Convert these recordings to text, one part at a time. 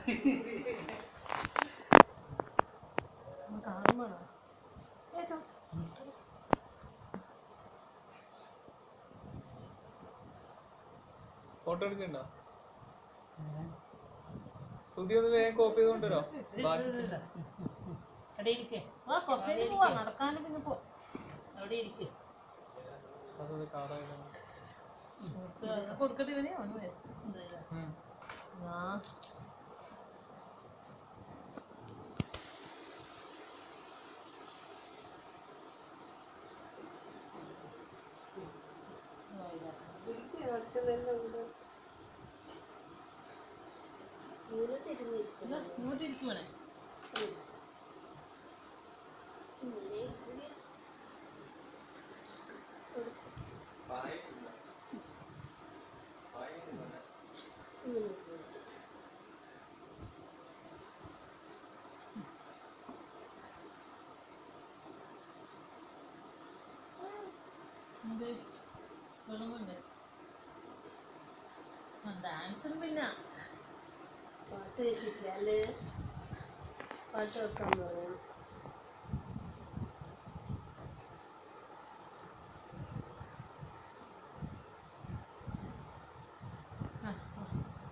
കാണുമ്പോഴാ ഏട്ടോ photo എടുക്കണ്ടോ Sudhi ഒന്ന് വേഗം copy ചെയ്ത് കൊണ്ടുവരോ ബാക്കി അവിടെ ഇരിക്കേ ആ കൊറച്ചേരി പോവാ നടക്കാണ്ട് പിന്നെ പോ അവിടെ ഇരിക്കേ അതത് കാണാൻ കൊടുക്കട്ടെ ഇവനെ ഒന്ന് വയസ്സ് ആ ഇത് ഇങ്ങോട്ട് ഇരിക്കുവാണേ എന്ത് വെള്ളമുണ്ട് ഡാൻസും പിന്നെ പാട്ട് വെച്ചിട്ടില്ല അല്ലേ പാട്ട് വെക്കാൻ പറയാം ആ, ആ.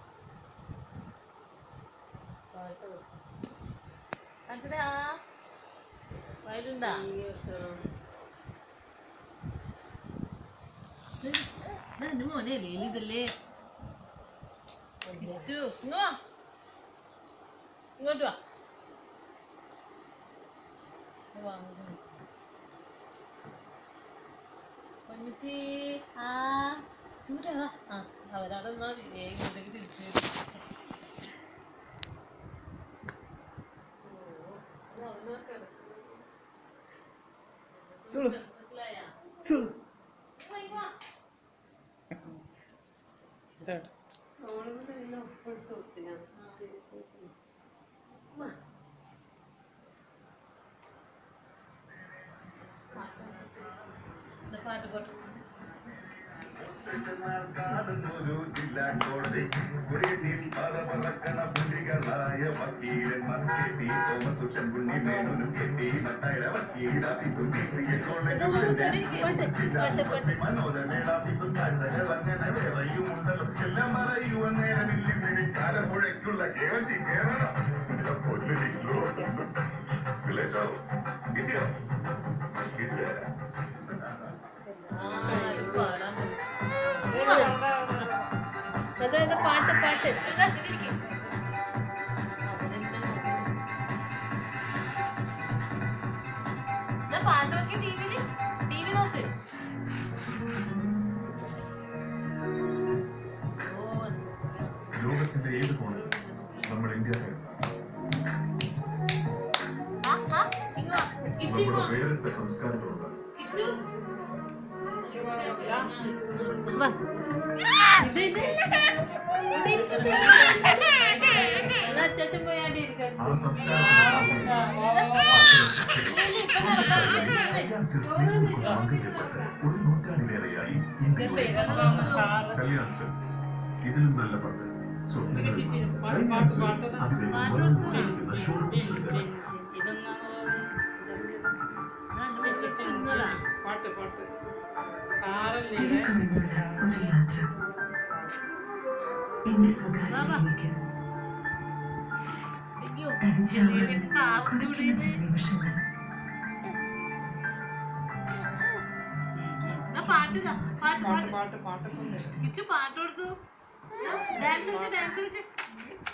പാട്ട് വെക്കാം കാണിച്ചതാ വയലുണ്ടാ നീ വെക്കണം എന്റെ മോനെ ലീല ഇതല്ലേ ഇച്ചു, ഇങ്ങ് വാ. ഇങ്ങോട്ട് വാ ഇങ്ങ് വാ, ഇങ്ങോട്ട് വാ. പൊന്നിത്തി, ആ, ഇങ്ങോട്ട് വാ. ആ, അവരവിടെ നിന്നാ മതി. വേഗം ഇങ്ങോട്ടേക്ക് തിരിച്ച് വരും. സുളു മനസ്സിലായാ? സുളു ഇങ്ങ് വാ. ഇതാട്ടെ സോണിന്റെ എല്ലാം ഒപ്പിട്ട് കൊടുത്തു ഞാൻ இந்த பாட்டு போட்டு കാടുന്നൊരു ജില്ലാ കോടതി കുടിയത്തിൽ പല പറക്കണ പുലികളായ വക്കീലന്മാർ കെട്ടി തോമസ് ഉഷൻ പുണ്ണി മേനോനും കെട്ടി മത്തായിട വക്കീലാഫീസും പി സി എ പാട്ട് പാട്ട് മനോരമേളാഫീസും കാഴ്ചകളങ്ങനെ വേറെയും ഉണ്ടല്ലോ എല്ലാം പറയുവാൻ നേരമില്ല കാലപ്പുഴയ്ക്കുള്ള കേവച്ചി കേരളം പൊന്നിടിക്കോ വിളിച്ചോ കിട്ടിയോ കിട്ടിയോ അതായത് പാട്ട് പാട്ട് പാട്ട് നോക്കി ടിവിയില് ടി വി നോക്ക് ലോകത്തിന്റെ ഏത് കോണിൽ നമ്മൾ ഇന്ത്യക്കാർ ആ, ആ, ഇങ്ങ് വാ. കിച്ചു, ഇങ്ങ് നമ്മുടെ വാ. വേറിട്ട സംസ്കാരങ്ങളുണ്ട് കിച്ചു. വാ. ഇത് ഇത് എന്നാ അച്ചാച്ചൻ പോയി ആടി ഇരിക്കട്ടെ ആ സംസ്കാരത്തിൽ ഒരു നൂറ്റാണ്ടിലേറെയായി ഇന്ത്യയുടെ കല്യാൺ സിൽക്സ് ഇതിലും നല്ല പണ്ട് സ്വപ്നങ്ങളിൽ കല്യാൺ സിൽക്സ് അതിന്റെ വളർന്നുകൊണ്ടിരിക്കുന്ന ഷോറൂംസ് പാട്ട് പാട്ട് കാറല്ലേ തിരക്കമിന്നുള്ള ഒരു യാത്ര എന്റെ സ്വകാര്യതയിലേക്ക് അയ്യോ, തഞ്ചാവൂർ ഇതിലേക്ക് കാറിന്റെ കൊതിക്കുന്ന ഉള്ളിൽ ചില നിമിഷങ്ങൾ എന്നാ പാട്ട് ഇതാ. പാട്ട് പാട്ട് പാട്ട് പാട്ട് പാട്ടൊക്കെ ഉണ്ട് കിച്ചു പാട്ട് കൊടുത്തു ഡാൻസ് കളിച്ച് ഡാൻസ് കളിച്ച്